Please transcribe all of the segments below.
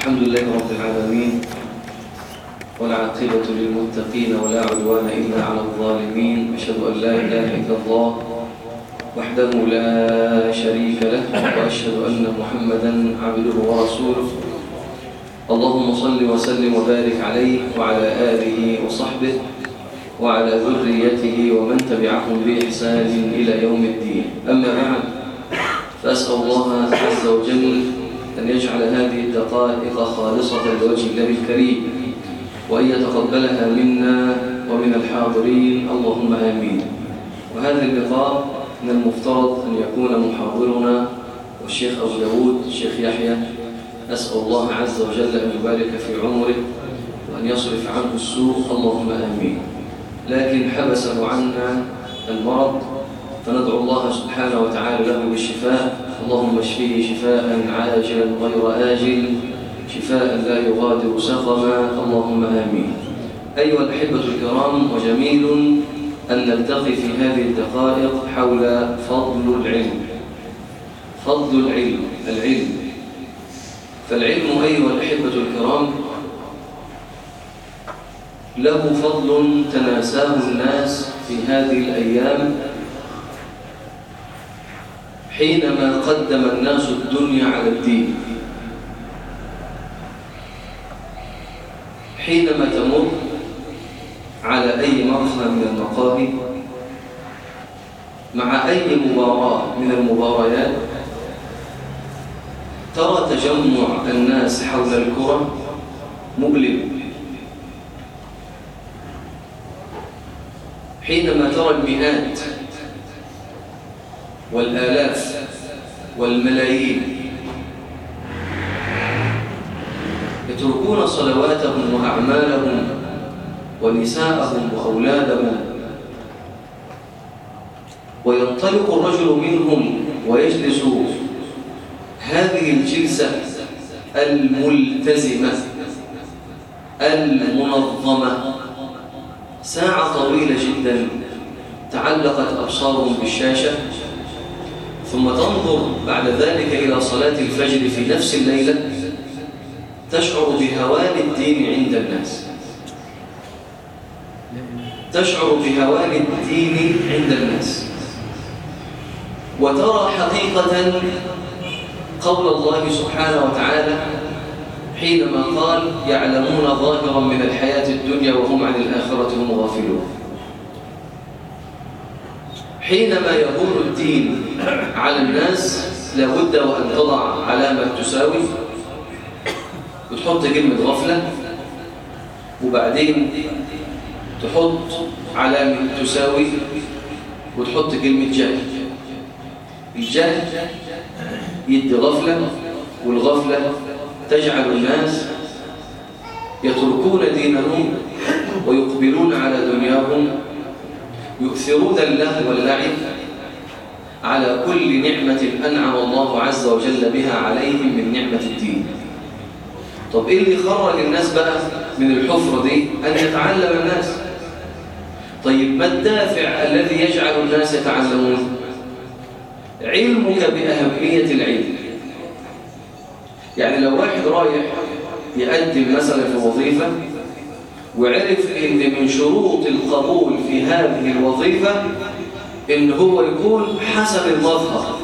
الحمد لله رب العالمين والعاقبة للمتقين ولا عدوان إلا على الظالمين أشهد أن لا إله إلا الله وحده لا شريك له وأشهد أن محمدا عبده ورسوله اللهم صل وسلم وبارك عليه وعلى آله وصحبه وعلى ذريته ومن تبعهم بإحسان إلى يوم الدين أما بعد فأسأل الله عز وجل أن يجعل هذه الدقائق خالصة لوجه الله الكريم وأن يتقبلها منا ومن الحاضرين اللهم آمين وهذا اللقاء من المفترض أن يكون محاضرنا والشيخ أبو داود الشيخ يحيى أسأل الله عز وجل أن يبارك في عمره وأن يصرف عنه السوء اللهم آمين لكن حبسه عنا المرض فندعو الله سبحانه وتعالى له بالشفاء اللهم اشفيه شفاء عاجلا غير آجل شفاء لا يغادر سقما اللهم آمين أيها الأحبة الكرام وجميل أن نلتقي في هذه الدقائق حول فضل العلم فضل العلم العلم فالعلم أيها الأحبة الكرام له فضل تناساه الناس في هذه الأيام حينما قدم الناس الدنيا على الدين حينما تمر على أي مقهى من المقاهي مع أي مباراة من المباريات ترى تجمع الناس حول الكرة مؤلم حينما ترى المئات والآلاف والملايين يتركون صلواتهم وأعمالهم ونساءهم وأولادهم وينطلق الرجل منهم ويجلس هذه الجلسة الملتزمة المنظمة ساعة طويلة جدا تعلقت أبصارهم بالشاشة ثم تنظر بعد ذلك إلى صلاة الفجر في نفس الليلة تشعر بهوان الدين عند الناس تشعر بهوان الدين عند الناس وترى حقيقة قول الله سبحانه وتعالى حينما قال يعلمون ظاهرا من الحياة الدنيا وهم عن الآخرة هم غافلون حينما يكون الدين على الناس لابد وأن تضع علامة تساوي وتحط كلمة غفلة وبعدين تحط علامة تساوي وتحط كلمة جهل الجهل يدي غفلة والغفلة تجعل الناس يتركون دينهم ويقبلون على دنياهم يؤثرون اللهو واللعب على كل نعمة أنعم الله عز وجل بها عليهم من نعمة الدين طب إيه اللي خرج الناس بقى من الحفرة دي أن يتعلم الناس طيب ما الدافع الذي يجعل الناس يتعلمون علمك بأهمية العلم يعني لو واحد رايح يقدم مثلا في وظيفة وعرف ان من شروط القبول في هذه الوظيفة ان هو يكون حسب المظهر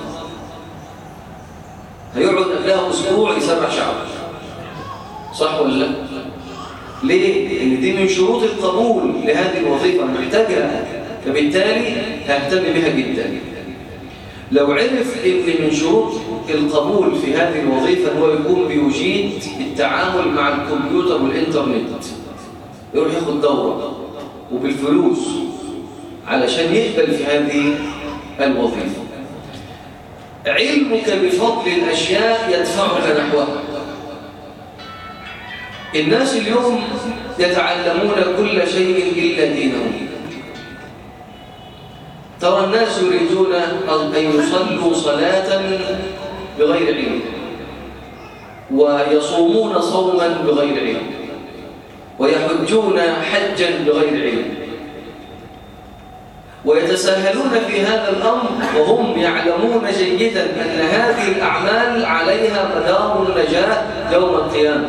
هيقعد قبلها اسبوع يسرح شعره صح ولا لا ليه لان دي من شروط القبول لهذه الوظيفة محتاجها فبالتالي ههتم بها جدا لو عرف ان من شروط القبول في هذه الوظيفة هو يكون بيجيد التعامل مع الكمبيوتر والإنترنت يروح ياخد دورة وبالفلوس علشان يقبل في هذه الوظيفة علمك بفضل الأشياء يدفعك نحوها الناس اليوم يتعلمون كل شيء إلا دينهم ترى الناس يريدون أن يصلوا صلاة بغير علم ويصومون صوما بغير علم ويحجون حجا بغير علم ويتساهلون في هذا الأمر وهم يعلمون جيدا أن هذه الأعمال عليها مدار النجاة يوم القيامة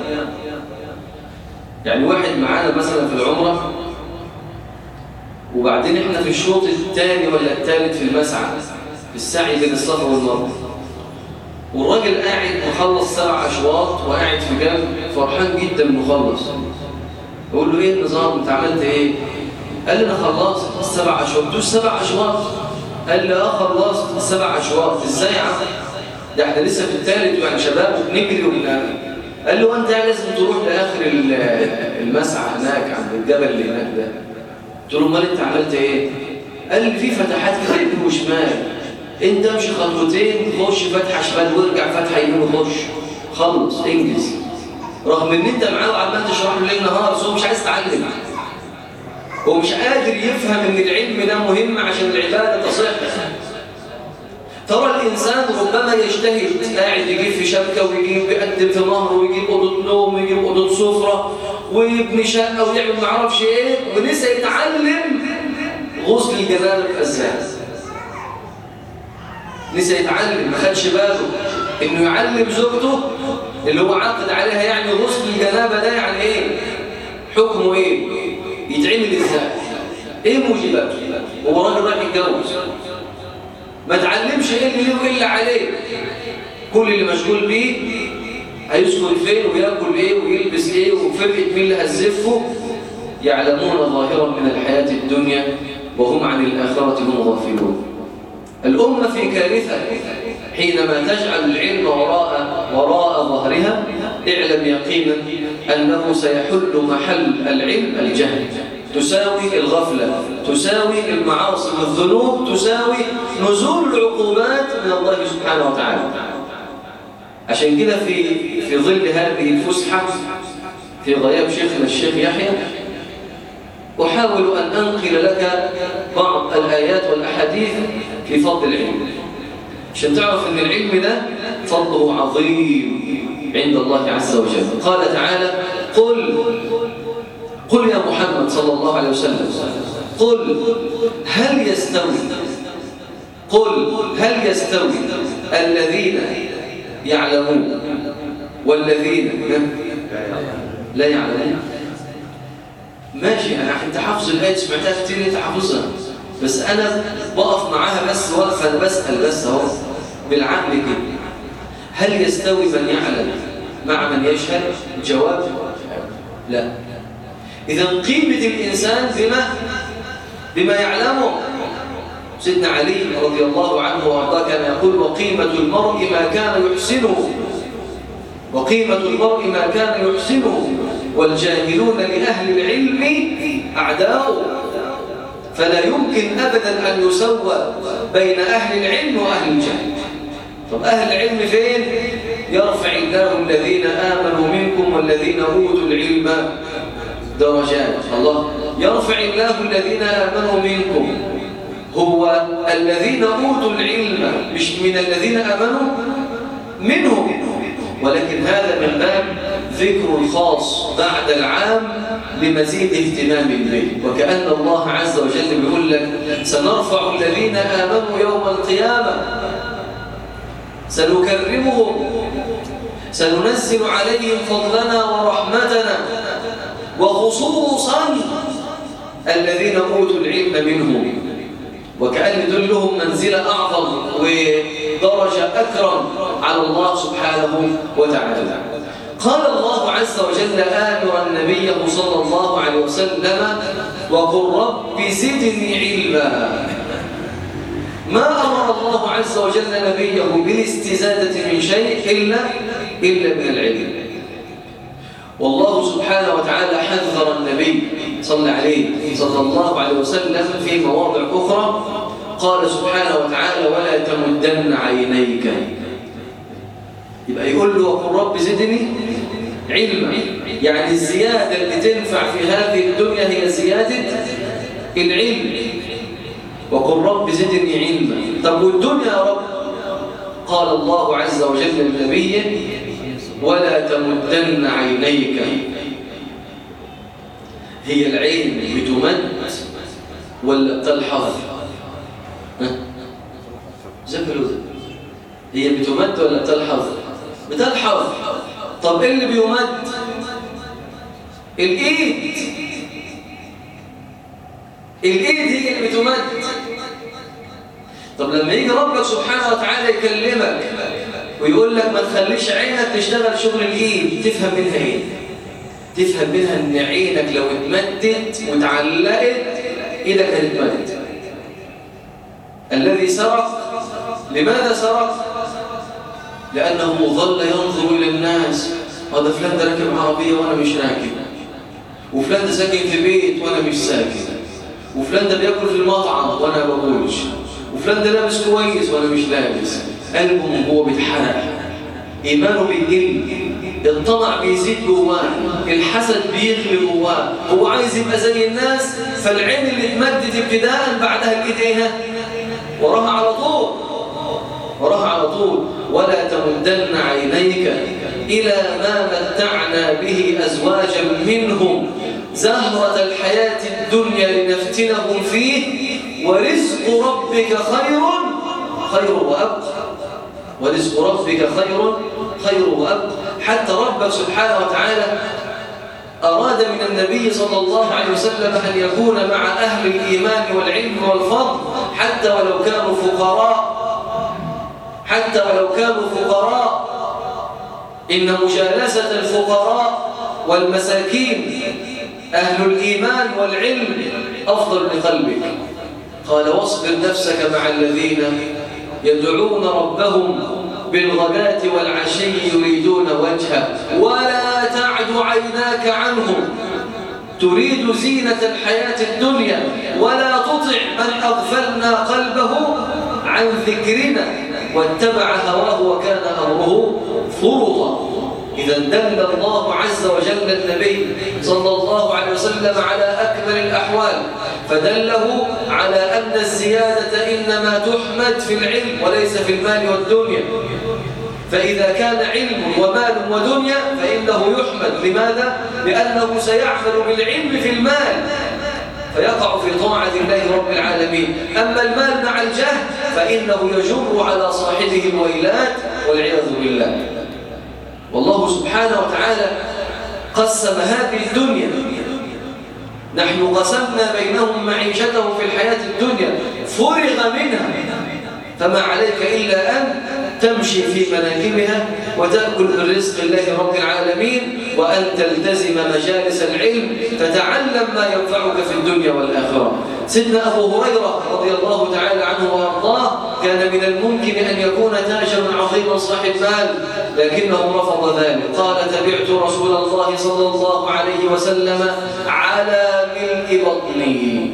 يعني واحد معانا مثلا في العمرة وبعدين احنا في الشوط الثاني ولا الثالث في المسعى في السعي بين الصفا والمروه والراجل قاعد مخلص سبع اشواط وقاعد في جنب فرحان جدا انه خلص اقول له ايه النظام انت عملت ايه قال لي انا خلصت السبع اشواط دوس سبع اشواط قال لي اه خلصت السبع اشواط ازاي يا عم ده احنا لسه في الثالث يعني شباب وبنجري وبنعمل قال له انت لازم تروح لاخر المسعى هناك عند الجبل اللي هناك ده قلت له امال انت عملت ايه قال لي في فتحات كده يمين وشمال انت امشي خطوتين خش فتحه شمال وارجع فتحه يمين وخش خلص انجز رغم ان انت معاه وعمال تشرح له ليل نهار بس هو مش عايز يتعلم هو مش قادر يفهم ان العلم ده مهم عشان العباده تصح ترى الإنسان ربما يجتهد قاعد يجيب في شبكة ويجيب يقدم في نهر ويجيب أوضة نوم ويجيب أوضة سفرة ويبني شقة ويعمل ما اعرفش إيه ولسه يتعلم غسل الجنابة الأساس لسه يتعلم ما خدش باله إنه يعلم زوجته اللي هو عقد عليها يعني غسل الجنابة ده يعني إيه حكمه إيه يتعمل إزاي إيه موجباته هو راجل رايح يتجوز ما تعلمش ايه اللي له الا عليه كل اللي مشغول بيه هيسكن فين وياكل ايه ويلبس ايه وفرقه مين اللي هتزفه يعلمون ظاهرا من الحياه الدنيا وهم عن الاخره هم غافلون الامه في كارثه حينما تجعل العلم وراء وراء ظهرها اعلم يقينا انه سيحل محل العلم الجهل تساوي الغفلة تساوي المعاصي والذنوب تساوي نزول العقوبات من الله سبحانه وتعالى عشان كده في في ظل هذه الفسحة في غياب شيخنا الشيخ يحيى أحاول أن أنقل لك بعض الآيات والأحاديث في فضل العلم عشان تعرف أن العلم ده فضله عظيم عند الله عز وجل قال تعالى قل قل يا محمد صلى الله عليه وسلم قل هل يستوي قل هل يستوي الذين يعلمون والذين لا يعلمون ماشي انا انت حافظ الايه سمعتها كتير انت حافظها بس انا بقف معاها بس واقف انا بسال بس اهو بالعقل كده هل يستوي من يعلم مع من يشهد الجواب لا إذا قيمة الإنسان بما بما يعلمه سيدنا علي رضي الله عنه وارضاه كان يقول وقيمة المرء ما كان يحسنه وقيمة المرء ما كان يحسنه والجاهلون لأهل العلم أعداء فلا يمكن أبدا أن يسوى بين أهل العلم وأهل الجهل طب أهل العلم فين؟ يرفع الله الذين آمنوا منكم والذين أوتوا العلم درجات الله يرفع الله الذين آمنوا منكم هو الذين أوتوا العلم مش من الذين آمنوا منهم ولكن هذا من باب ذكر الخاص بعد العام لمزيد اهتمام به وكأن الله عز وجل بيقول لك سنرفع الذين آمنوا يوم القيامة سنكرمهم سننزل عليهم فضلنا ورحمتنا وخصوصا الذين أوتوا العلم منهم وكأن دول لهم منزلة أعظم ودرجة أكرم على الله سبحانه وتعالى قال الله عز وجل آمرا نبيه صلى الله عليه وسلم وقل رب زدني علما ما أمر الله عز وجل نبيه بالاستزادة من شيء إلا, إلا من العلم والله سبحانه وتعالى حذر النبي صلى عليه صلى الله عليه وسلم في مواضع أخرى قال سبحانه وتعالى ولا تمدن عينيك يبقى يقول له وقل رب زدني علما يعني الزيادة اللي تنفع في هذه الدنيا هي زيادة العلم وقل رب زدني علما طب والدنيا يا رب قال الله عز وجل للنبي ولا تمدن عينيك هي العين بتمد ولا بتلحظ زبلوا هي بتمد ولا بتلحظ بتلحظ طب ايه اللي بيمد الايد الايد هي اللي بتمد طب لما يجي ربك سبحانه وتعالى يكلمك ويقول لك ما تخليش عينك تشتغل شغل الايد تفهم منها ايه تفهم منها ان عينك لو اتمدت وتعلقت ايدك هتتمد الذي سرق لماذا سرق لانه ظل ينظر الى الناس هذا فلان ده راكب عربيه وانا مش راكب وفلان ده ساكن في بيت وانا مش ساكن وفلان ده بياكل في المطعم وانا ما باكلش وفلان ده لابس كويس وانا مش لابس قلبه هو بيتحرق ايمانه بيقل الطمع بيزيد جواه الحسد بيغلي جواه هو عايز يبقى زي الناس فالعين اللي اتمدت ابتداء بعدها الايد ايه وراها على طول وراها على طول ولا تمدن عينيك إلى ما متعنا به أزواجا منهم زهرة الحياة الدنيا لنفتنهم فيه ورزق ربك خير خير وأبقى ورزق ربك خير خير وأبقى حتى ربك سبحانه وتعالى أراد من النبي صلى الله عليه وسلم أن يكون مع أهل الإيمان والعلم والفضل حتى ولو كانوا فقراء حتى ولو كانوا فقراء إن مجالسة الفقراء والمساكين أهل الإيمان والعلم أفضل لقلبك قال واصبر نفسك مع الذين يدعون ربهم بالغداة والعشي يريدون وجهه ولا تعد عيناك عنهم تريد زينة الحياة الدنيا ولا تطع من أغفلنا قلبه عن ذكرنا واتبع هواه وكان أمره فرطا إذا دل الله عز وجل النبي صلى الله عليه وسلم على أكمل الأحوال فدله على أن الزيادة إنما تحمد في العلم وليس في المال والدنيا فإذا كان علم ومال ودنيا فإنه يحمد لماذا؟ لأنه سيعمل بالعلم في المال فيقع في طاعة الله رب العالمين أما المال مع الجهل فإنه يجر على صاحبه الويلات والعياذ بالله والله سبحانه وتعالى قسم هذه الدنيا نحن قسمنا بينهم معيشتهم في الحياة الدنيا فرغ منها فما عليك إلا أن تمشي في مناكبها وتأكل من رزق الله رب العالمين وأن تلتزم مجالس العلم فتعلم ما ينفعك في الدنيا والآخرة سيدنا أبو هريرة رضي الله تعالى عنه وأرضاه كان من الممكن أن يكون تاجرا عظيما صاحب مال لكنه رفض ذلك قال تبعت رسول الله صلى الله عليه وسلم على ملء بطني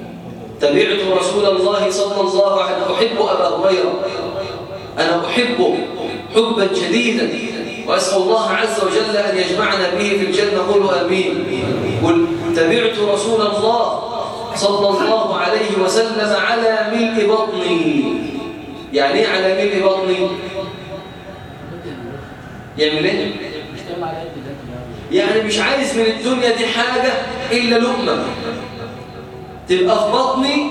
تبعت رسول الله صلى الله عليه وسلم أحب أبا هريرة أنا أحبه حبا شديدا وأسأل الله عز وجل أن يجمعنا به في الجنة قولوا أمين قل تبعت رسول الله صلى الله عليه وسلم على ملء بطني يعني ايه على ملء بطني يعمل ايه يعني مش عايز من الدنيا دي حاجة إلا لقمة تبقى في بطني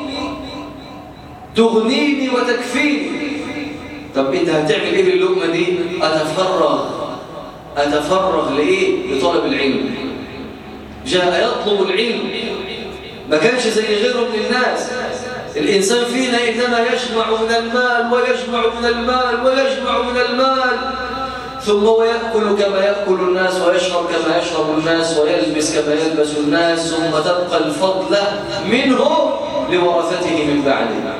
تغنيني وتكفيني طب انت هتعمل ايه باللقمة دي اتفرغ اتفرغ لايه لطلب العلم جاء يطلب العلم ما كانش زي غيره من الناس الإنسان فينا إنما يجمع من المال ويجمع من المال ويجمع من المال ثم ويأكل كما يأكل الناس ويشرب كما يشرب الناس ويلبس كما يلبس الناس ثم تبقى الفضل منه لورثته من بعده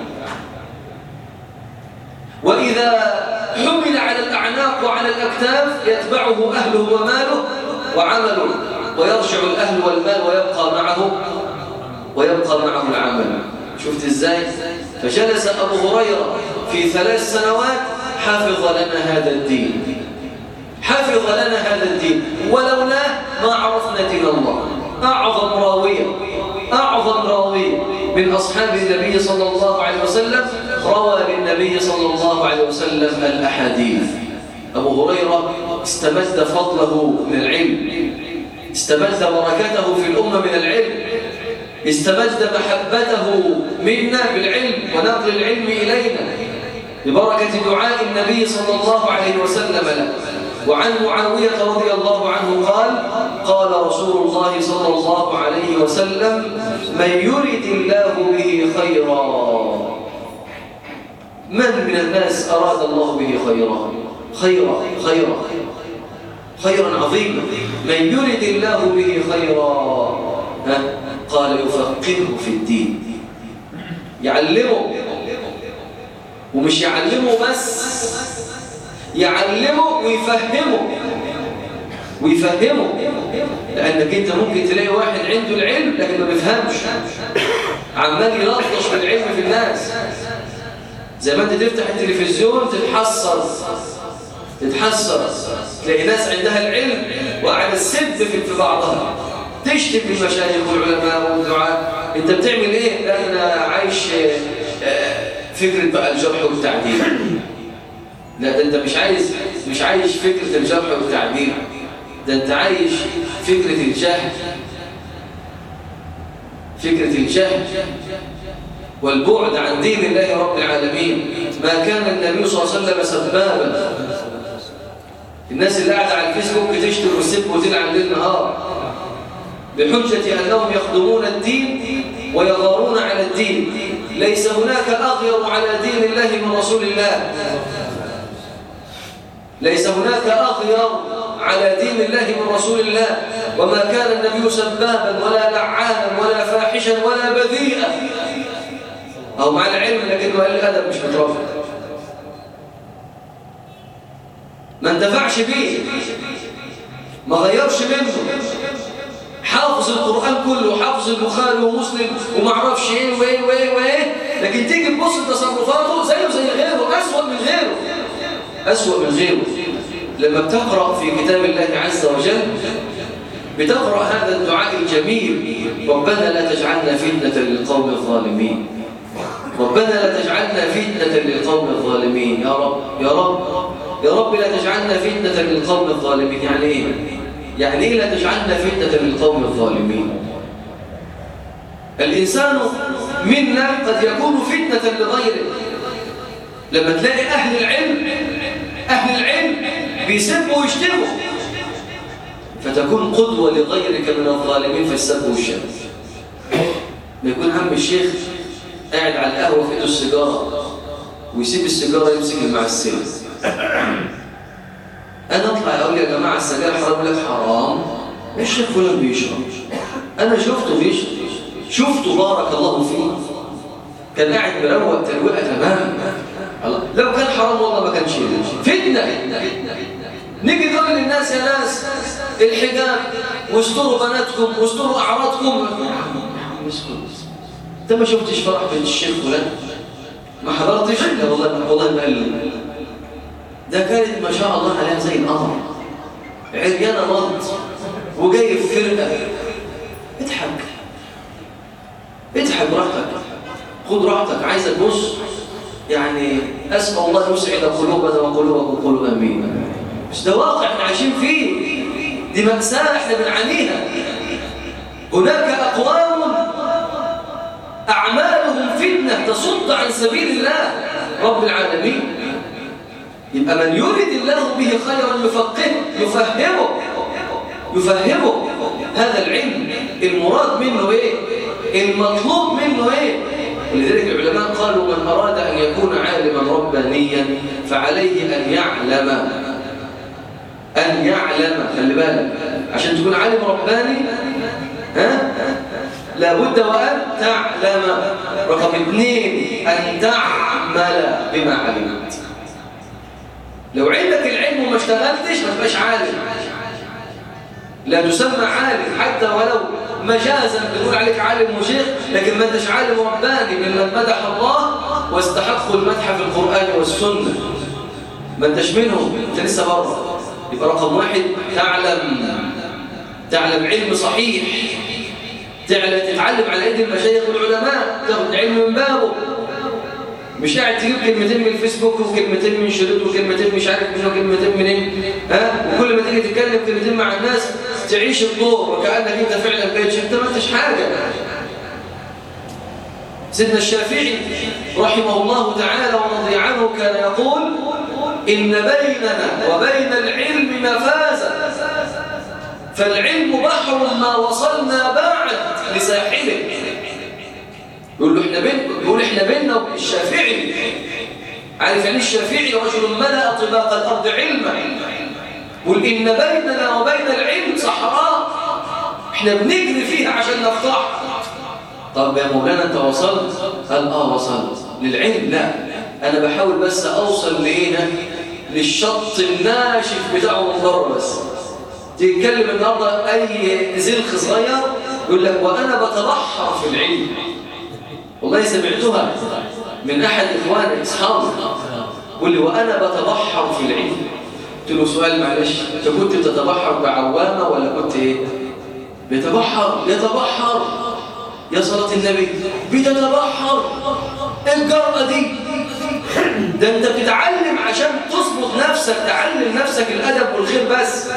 وإذا حمل على الأعناق وعلى الأكتاف يتبعه أهله وماله وعمله ويرجع الأهل والمال ويبقى معه ويبقى معه العمل شفت ازاي فجلس أبو هريرة في ثلاث سنوات حفظ لنا هذا الدين حفظ لنا هذا الدين ولولاه ما عرفنا دين الله أعظم راوية أعظم راوية من أصحاب النبي صلى الله عليه وسلم روى للنبي صلى الله عليه وسلم الأحاديث أبو هريرة استمد فضله من العلم استمد بركته في الأمة من العلم استمد محبته منا بالعلم ونقل العلم إلينا ببركة دعاء النبي صلى الله عليه وسلم له وعن معاوية رضي الله عنه قال قال رسول الله صلى الله عليه وسلم من يرد الله به خيرا من من الناس أراد الله به خيرا خيرا خيرا خيرا عظيما من يرد الله به خيرا قال يفقهه في الدين يعلمه ومش يعلمه بس يعلمه ويفهمه ويفهمه لأنك أنت ممكن تلاقي واحد عنده العلم لكن ما بيفهمش عمال يلطش بالعلم في الناس زي ما انت تفتح التلفزيون تتحسر تتحسر تلاقي ناس عندها العلم وقاعده تسب في بعضها تشتم المشايخ والعلماء والدعاء انت بتعمل ايه؟ لا انا عايش فكره بقى الجرح والتعديل لا ده انت مش عايز مش عايش فكره الجرح والتعديل ده انت عايش فكره الجهل فكره الجهل والبعد عن دين الله رب العالمين ما كان النبي صلى الله عليه وسلم سبابا الناس اللي قاعده على الفيسبوك تشتم وتسب وتلعن ليل نهار بحجة أنهم يخدمون الدين ويغارون على الدين ليس هناك أغير على دين الله من رسول الله ليس هناك أغير على دين الله من رسول الله وما كان النبي سبابا ولا لعانا ولا فاحشا ولا بذيئا أو مع العلم لكنه قال الأدب مش مترافق ما انتفعش بيه ما غيرش منه حافظ القرآن كله حافظ البخاري ومسلم وما اعرفش ايه وايه وايه وايه لكن تيجي تبص لتصرفاته زيه زي غيره أسوأ من غيره أسوأ من غيره لما بتقرأ في كتاب الله عز وجل بتقرأ هذا الدعاء الجميل ربنا لا تجعلنا فتنة للقوم الظالمين ربنا لا تجعلنا فتنة للقوم الظالمين يا رب يا رب يا رب لا تجعلنا فتنة للقوم الظالمين يعني ايه يعني ايه لا تجعلنا فتنة للقوم الظالمين الإنسان منا قد يكون فتنة لغيره لما تلاقي أهل العلم أهل العلم بيسبوا ويشتموا فتكون قدوة لغيرك من الظالمين في السب والشتم يكون عم الشيخ قاعد على القهوة في ايده السيجارة ويسيب السيجارة يمسك المعسل أنا أطلع أقول يا جماعة السجاير حرام لك حرام الشيخ فلان بيشرب أنا شفته بيشرب شفته بارك الله فيه كان قاعد مروق ترويقة تمام لو كان حرام والله ما كانش فتنة نيجي نقول للناس يا ناس الحجاب واستروا بناتكم واستروا أعراضكم انت ما شفتش فرح بنت الشيخ فلان ما حضرتش لا والله والله ما قال ده كانت ما شاء الله عليها زي القمر عريانه رد وجاي في فرقه اضحك اضحك براحتك خد راحتك عايزك بص يعني اسال الله يسعد قلوبنا وقلوبكم قلوب امين بس ده واقع احنا عايشين فيه دي مأساة احنا بنعانيها هناك اقوام أعمالهم فتنة تصد عن سبيل الله رب العالمين يبقى من يريد الله به خيرا يفقهه يفهمه يفهمه هذا العلم المراد منه ايه المطلوب منه ايه ولذلك العلماء قالوا من أراد أن يكون عالما ربانيا فعليه أن يعلم أن يعلم خلي بالك عشان تكون عالم رباني ها لابد وأن تعلم رقم اثنين أن تعمل بما علمت لو عندك العلم وما اشتغلتش ما تبقاش عالم لا تسمى عالم حتى ولو مجازا بنقول عليك عالم وشيخ لكن ما انتش عالم رباني ممن مدح الله واستحقوا المدح في القرآن والسنة ما انتش منهم انت لسه بره يبقى رقم واحد تعلم تعلم علم صحيح تتعلم على ايدي المشايخ والعلماء تاخد علم من بابه مش قاعد تجيب كلمتين من الفيسبوك وكلمتين من شريط وكلمتين مش عارف منه وكلمتين منين ها وكل ما تيجي تتكلم كلمتين مع الناس تعيش الدور وكانك انت فعلا بقيت انت ما انتش حاجه سيدنا الشافعي رحمه الله تعالى ورضي عنه كان يقول إن بيننا وبين العلم مفازة فالعلم بحر ما وصلنا بعد لساحله يقول له احنا بين يقول احنا بيننا وبين الشافعي عارف يعني الشافعي رجل ملأ طباق الأرض علما قل إن بيننا وبين العلم صحراء احنا بنجري فيها عشان نقطعها طب يا مولانا انت وصلت قال اه وصلت للعلم لا انا بحاول بس اوصل لايه للشط الناشف بتاعه من بره بس تتكلم النهارده اي زلخ صغير يقول لك وانا بتبحر في العلم والله سمعتها من احد اخواني اصحابي يقول لي وانا بتبحر في العلم قلت له سؤال معلش انت كنت بتتبحر بعوامه ولا كنت ايه بيتبحر يتبحر يا صلاة النبي بتتبحر الجرأة دي ده انت بتتعلم عشان تظبط نفسك تعلم نفسك الأدب والخير بس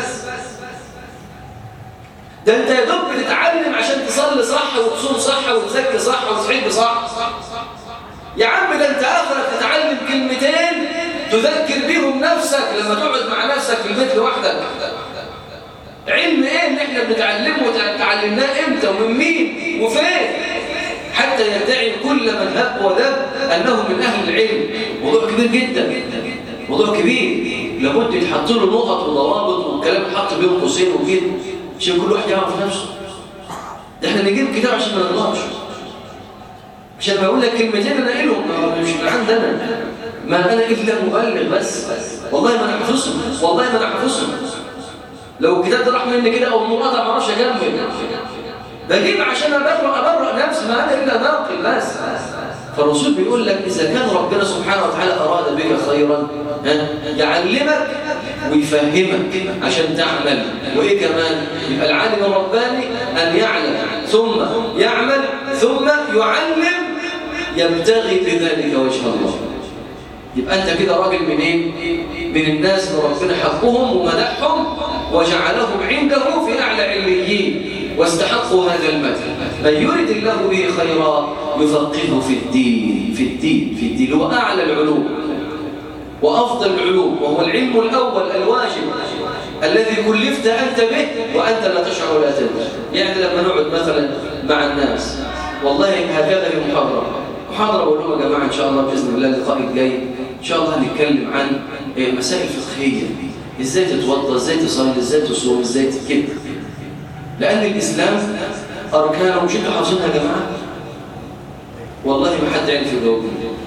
ده انت يا دوب بتتعلم عشان تصلي صح وتصوم صح وتزكي صح وتحج صح يا عم ده انت اخرك تتعلم كلمتين تذكر بيهم نفسك لما تقعد مع نفسك في البيت لوحدك علم ايه اللي احنا بنتعلمه وتعلمناه امتى ومن مين وفين حتى يدعي كل من هب ودب انه من اهل العلم موضوع كبير جدا موضوع كبير لابد يتحط له نقط وضوابط والكلام يتحط بين قوسين وكده عشان كل واحد يعرف نفسه ده احنا نجيب كتاب عشان ما نغلطش عشان ما اقول لك كلمتين انا قايلهم مش من عندنا ما انا الا مبلغ بس والله ما انا حافظهم والله ما انا حافظهم لو الكتاب ده راح مني كده او المقاطعه ما اعرفش اكمل بجيب عشان ابرأ ابرأ نفسي ما انا الا ناقل بس فالرسول بيقول لك اذا كان ربنا سبحانه وتعالى اراد بك خيرا يعلمك ويفهمك عشان تعمل وايه كمان يبقى العالم الرباني ان يعلم ثم يعمل ثم يعلم يبتغي بذلك وجه الله يبقى انت كده راجل منين من الناس اللي ربنا حقهم ومدحهم وجعلهم عنده في اعلى عليين واستحقوا هذا المثل من يرد الله به خيرا يفقهه في الدين في الدين في الدين هو اعلى العلوم وافضل العلوم وهو العلم الاول الواجب الذي كلفت انت به وانت لا تشعر ولا تدري يعني لما نقعد مثلا مع الناس والله هكذا في محاضره محاضره بقول لهم يا جماعه ان شاء الله باذن الله اللقاء الجاي ان شاء الله هنتكلم عن مسائل فقهيه ازاي تتوضا ازاي تصلي ازاي تصوم ازاي كده لان الاسلام اركانه مش انتوا حافظينها يا جماعه والله ما حد عرف يجاوبني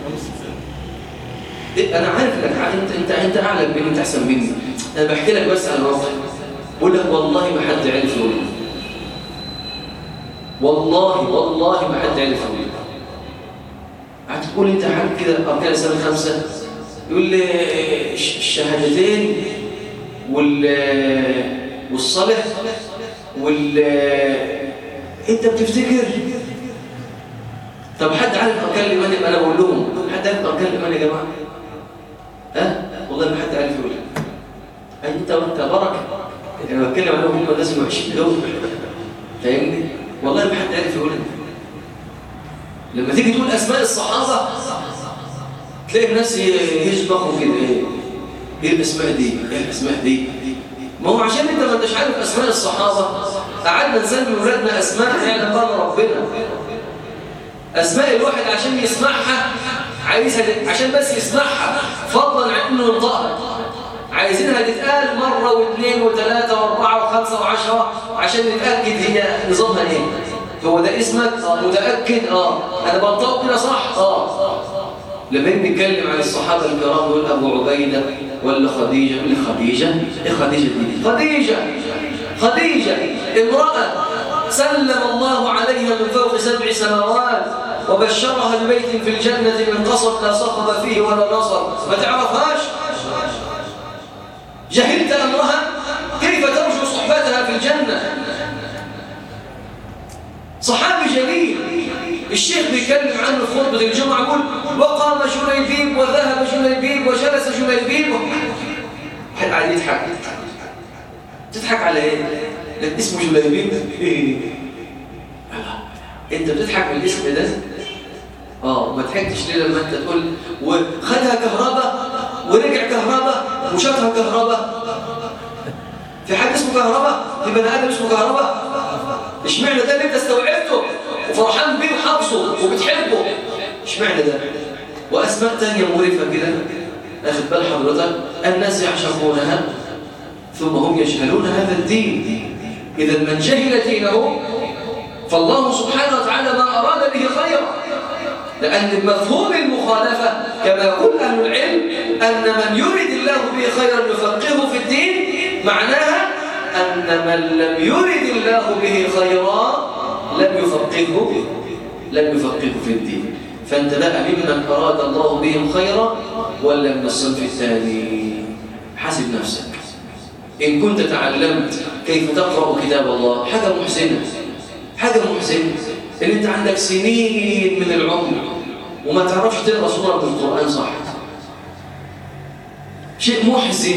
انا عارف انك انت انت انت اعلم مني انت احسن مني انا بحكي لك بس على الواقع بقول لك والله ما حد عرف يقول والله والله ما حد عرف يقول هتقول انت حاجه كده اركان الاسلام خمسه يقول لي الشهادتين وال والصلاه وال انت بتفتكر طب حد عارف اركان الايمان يبقى انا بقول لهم حد عارف اركان الايمان يا جماعه ها والله ما حد عارف يقول انت وانت بركه انا بتكلم عنهم هم الناس الوحشين دول فاهمني والله ما حد عارف يقول لما تيجي تقول اسماء الصحابه تلاقي الناس يشبخوا كده ايه ايه الاسماء دي ايه الاسماء دي ما هو عشان انت ما انتش عارف اسماء الصحابه قعدنا نسمي ولادنا اسماء يعلم بها ربنا اسماء الواحد عشان يسمعها عايزها عشان بس يسمعها فضلا عن انه ينطقها عايزينها تتقال مره واثنين وثلاثه واربعه وخمسه وعشره عشان نتاكد هي نظامها ايه هو ده اسمك اه متاكد اه انا بنطق كده صح اه لما نتكلم عن الصحابه الكرام دول ابو عبيده ولا خديجه ولا خديجه ايه خديجه دي خديجه خديجه امراه سلم الله عليها من فوق سبع سماوات وبشرها ببيت في الجنة من قصب لا صخب فيه ولا نصب ما تعرفهاش جهلت أمرها كيف ترجو صحبتها في الجنة صحابي جليل الشيخ بيتكلم عنه في خطبة الجمعة يقول وقام جليبيب وذهب جليبيب وجلس جليبيب واحد قاعد يضحك تضحك على ايه؟ لك اسمه جليبيب إيه؟ انت بتضحك من الاسم ده اه ما ضحكتش ليه لما انت تقول وخدها كهرباء ورجع كهرباء وشاتها كهرباء في حد اسمه كهرباء في بني ادم اسمه كهرباء اشمعنى ده اللي انت استوعبته وفرحان بيه وحافظه وبتحبه اشمعنى ده واسماء تانية مغرفة كده اخد بال حضرتك الناس يعشقونها ثم هم يجهلون هذا الدين اذا من جهل دينه فالله سبحانه وتعالى ما اراد به خيرا لأن مفهوم المخالفة كما يقول أهل العلم أن من يريد الله به خيرا يفقهه في الدين معناها أن من لم يرد الله به خيرا لم يفقهه لم يفقهه في الدين فأنت بقى ممن أراد الله بهم خيرا ولا من الصنف الثاني حاسب نفسك إن كنت تعلمت كيف تقرأ كتاب الله حاجة محسنة حاجة محسنة إن أنت عندك سنين من العمر وما تعرفش تقرأ سورة من القرآن صح شيء محزن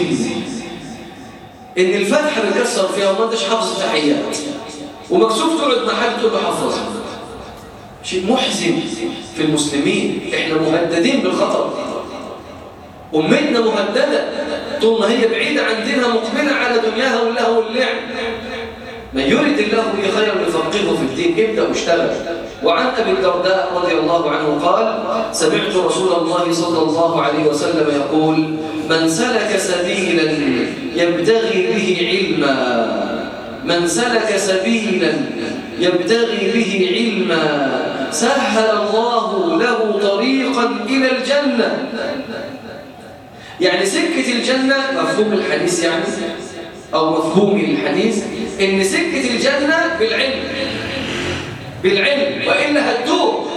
إن الفتحة بتكسر فيها وما أنتش حافظ التحيات ومكسوف تقعد مع حد تقول له حفظها شيء محزن في المسلمين إحنا مهددين بالخطر أمتنا مهددة طول ما هي بعيدة عن دينها مقبلة على دنياها واللهو واللعب من يريد الله به خيرا يفقهه في الدين ابدا واشتغل وعن ابي الدرداء رضي الله عنه قال سمعت رسول الله صلى الله عليه وسلم يقول من سلك سبيلا يبتغي به علما من سلك سبيلا يبتغي به علما سهل الله له طريقا الى الجنه يعني سكه الجنه مفهوم الحديث يعني او مفهوم الحديث ان سكة الجنة بالعلم بالعلم وإلا هتدوب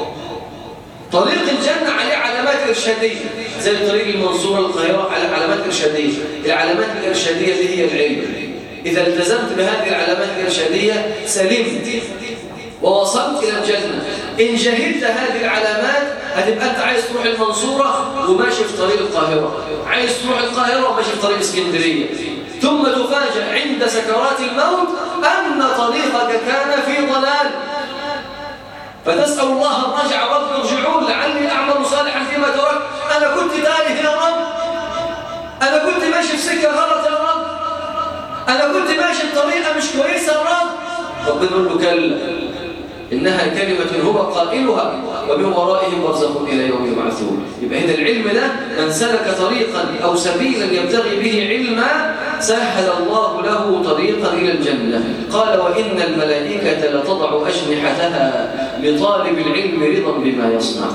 طريق الجنة عليه علامات إرشادية زي طريق المنصورة القاهرة على علامات إرشادية العلامات الإرشادية اللي هي العلم إذا التزمت بهذه العلامات الإرشادية سلمت ووصلت إلى الجنة إن جهلت هذه العلامات هتبقى أنت عايز تروح المنصورة وماشي في طريق القاهرة عايز تروح القاهرة وماشي في طريق اسكندرية ثم تفاجأ عند سكرات الموت أن طريقك كان في ضلال فتسأل الله الرجع رب ارجعون لعلي أعمل صالحا فيما ترك أنا كنت تائه يا رب أنا كنت ماشي في سكة غلط يا رب أنا كنت ماشي بطريقة مش كويسة يا رب ربنا يقول له كلا إنها كلمة هو قائلها ومن ورائهم برزخ إلى يوم يبعثون يبقى هذا العلم ده من سلك طريقا أو سبيلا يبتغي به علما سهل الله له طريقا إلى الجنة قال وإن الملائكة لتضع أجنحتها لطالب العلم رضا بما يصنع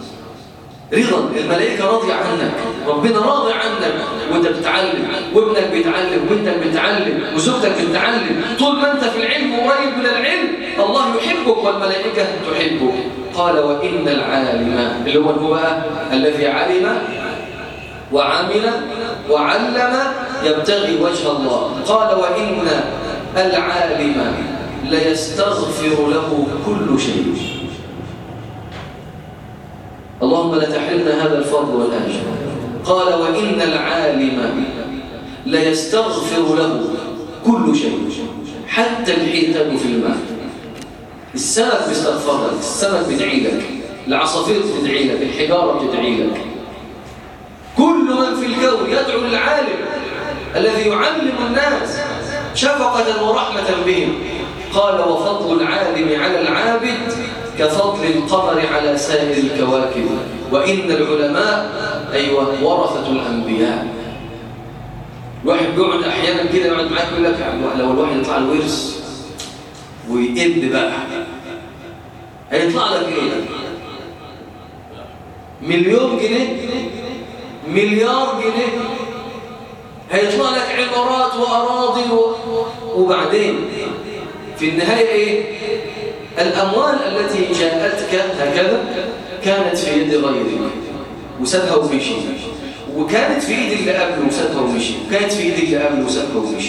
رضا الملائكة راضية عنك ربنا راضي عنك وانت بتتعلم وابنك بيتعلم وانت بتتعلم وزوجتك بتتعلم طول ما انت في العلم وقريب من العلم الله يحبك والملائكة تحبك قال وإن العالم اللي هو هو بقى الذي علم وعمل وعلم يبتغي وجه الله قال وإن العالم ليستغفر له كل شيء اللهم لا تحرمنا هذا الفضل والأجر قال وإن العالم ليستغفر له كل شيء حتى الحيتان في الماء السمك بيستغفر لك السمك بيدعي لك العصافير بتدعي لك الحجارة بتدعي لك كل من في الكون يدعو للعالم الذي يعلم الناس شفقة ورحمة بهم قال وفضل العالم على العابد كفضل القمر على سائر الكواكب وإن العلماء أيوة ورثة الأنبياء الواحد بيقعد أحيانا كده يقعد معاك يقول لك لو الواحد يطلع الورث ويقب بقى هيطلع لك ايه مليون جنيه مليار جنيه هيطلع لك عمارات وأراضي و... وبعدين في النهاية إيه؟ الأموال التي جاءتك هكذا كانت في يد غيرك وسابها ومشي وكانت في ايد اللي قبله وسابها ومشي وكانت في ايد اللي قبله وسابها ومشي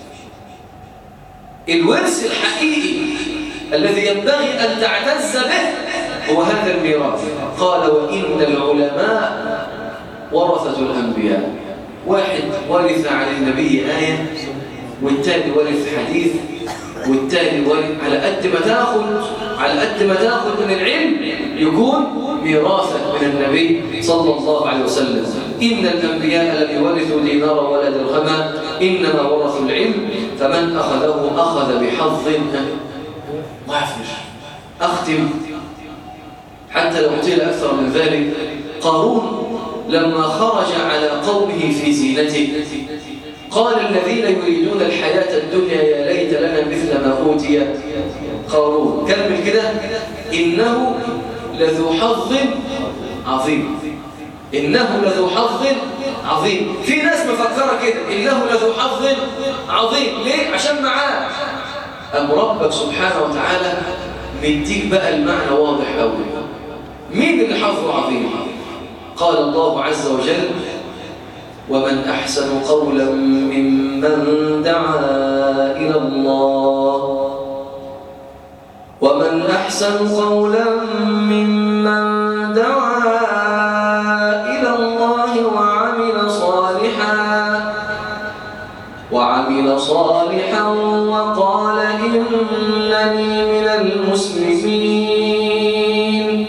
الورث الحقيقي الذي ينبغي أن تعتز به هو هذا الميراث قال وإن العلماء ورثة الأنبياء واحد ورث عن النبي آية والتاني ورث حديث والتاني ورث على قد ما تاخذ على قد ما تاخذ من العلم يكون ميراثا من النبي صلى الله عليه وسلم إن الأنبياء لم يورثوا دينارا ولا درهما إنما ورثوا العلم فمن أخذه أخذ بحظ وافر أختم حتى لو قتل أكثر من ذلك قارون لما خرج على قومه في زينته قال الذين يريدون الحياة الدنيا يا ليت لنا مثل ما أوتي قارون كمل كده إنه لذو حظ عظيم إنه لذو حظ عظيم في ناس مفكرة كده إنه لذو حظ عظيم ليه؟ عشان معاه أم ربك سبحانه وتعالى مديك بقى المعنى واضح أوي مين اللي حظه عظيم؟ قال الله عز وجل ومن أحسن قولا ممن دعا إلى الله ومن أحسن قولا ممن دعا إلى الله وعمل صالحا وعمل صالحا وقال إنني من المسلمين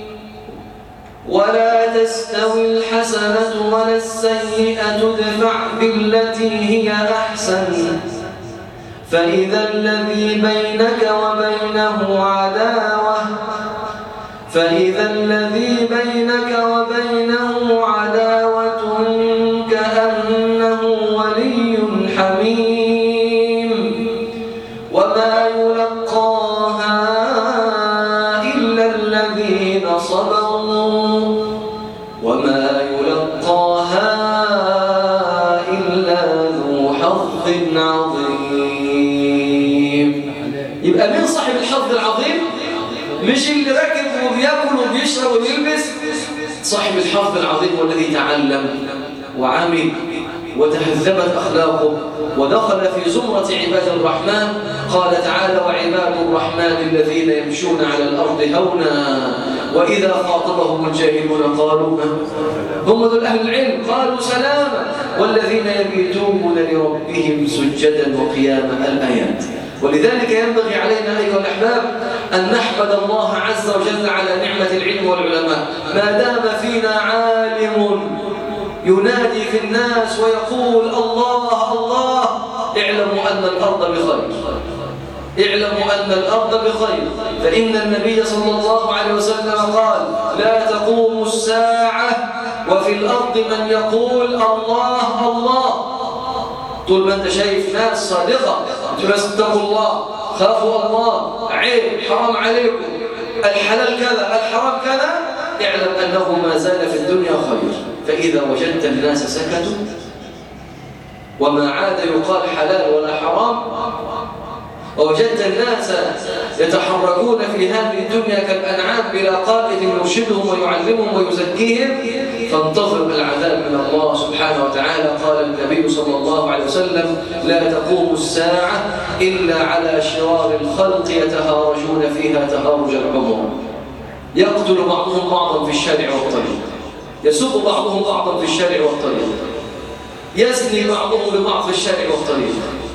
ولا تستوي الحسنة ولا السيئة ادفع بالتي هي أحسن فإذا الذي بينك وبينه عداوة فإذا الذي بينك وبينه عداوة كأنه ولي حميم وما يلقاها إلا الذين صبروا وما يلقاها إلا ذو حظ عظيم يبقى مين صاحب الحظ العظيم مش اللي راكب وبياكل وبيشرب وبيلبس صاحب الحظ العظيم والذي تعلم وعمل وتهذبت أخلاقه ودخل في زمرة عباد الرحمن قال تعالى وعباد الرحمن الذين يمشون على الأرض هونا وإذا خاطبهم الجاهلون قالوا هم ذو أهل العلم قالوا سلاما والذين يبيتون لربهم سجدا وقياما الآيات ولذلك ينبغي علينا أيها الأحباب أن نحمد الله عز وجل على نعمة العلم والعلماء ما دام فينا عالم ينادي في الناس ويقول الله الله اعلموا أن الأرض بخير اعلموا أن الأرض بخير فإن النبي صلى الله عليه وسلم قال لا تقوم الساعة وفي الأرض من يقول الله الله طول ما أنت شايف ناس صادقة تقول اتقوا الله خافوا الله عيب حرام عليكم الحلال كذا الحرام كذا اعلم أنه ما زال في الدنيا خير فإذا وجدت الناس سكتوا وما عاد يقال حلال ولا حرام ووجدت الناس يتحركون في هذه الدنيا كالأنعام بلا قائد يرشدهم ويعلمهم ويزكيهم فانتظر العذاب من الله سبحانه وتعالى قال النبي صلى الله عليه وسلم لا تقوم الساعة إلا على شرار الخلق يتهارجون فيها تهارج العمر يقتل بعضهم بعضا في الشارع والطريق يسب بعضهم بعضا في الشارع والطريق يزني بعضهم ببعض في الشارع والطريق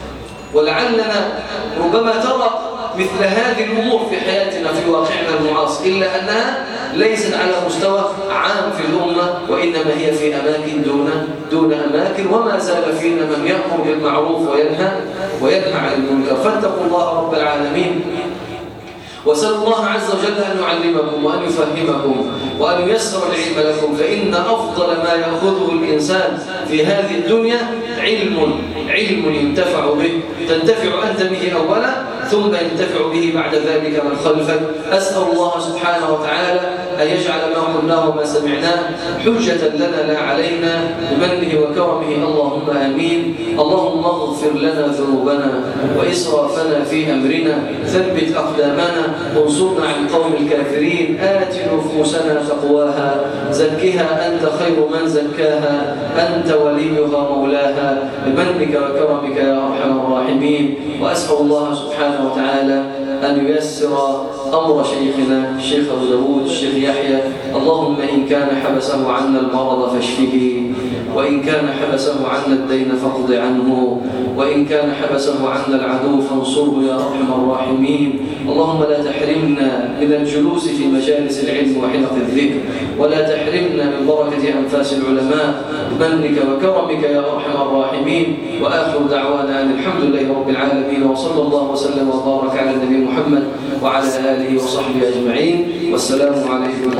ولعلنا ربما ترى مثل هذه الأمور في حياتنا في واقعنا المعاصر إلا أنها ليست على مستوى عام في الأمة وإنما هي في أماكن دون دون أماكن وما زال فينا من يأمر بالمعروف وينهى وينهى عن المنكر فاتقوا الله رب العالمين وسأل الله عز وجل أن يعلمكم وأن يفهمكم وأن ييسر العلم لكم فإن أفضل ما يأخذه الإنسان في هذه الدنيا علم علم ينتفع به تنتفع أنت به أولا ثم ينتفع به بعد ذلك من خلفك أسأل الله سبحانه وتعالى أن يجعل ما قلناه وما سمعناه حجة لنا لا علينا بمنه وكرمه اللهم آمين اللهم اغفر لنا ذنوبنا وإسرافنا في أمرنا ثبت أقدامنا وانصرنا عن قوم الكافرين آت نفوسنا تقواها زكها أنت خير من زكاها أنت وليها مولاها بمنك وكرمك يا أرحم الراحمين وأسأل الله سبحانه وتعالى أن ييسر أمر شيخنا الشيخ أبو داود الشيخ يحيى اللهم إن كان حبسه عنا المرض فاشفه وإن كان حبسه عنا الدين فاقض عنه وإن كان حبسه عنا العدو فانصره يا أرحم الراحمين اللهم لا تحرمنا من الجلوس في مجالس العلم وحلق الذكر ولا تحرمنا من بركة أنفاس العلماء بمنك وكرمك يا أرحم الراحمين وآخر دعوانا أن الحمد لله رب العالمين وصلى الله وسلم وبارك على النبي محمد وعلى آله وصحبه أجمعين والسلام عليكم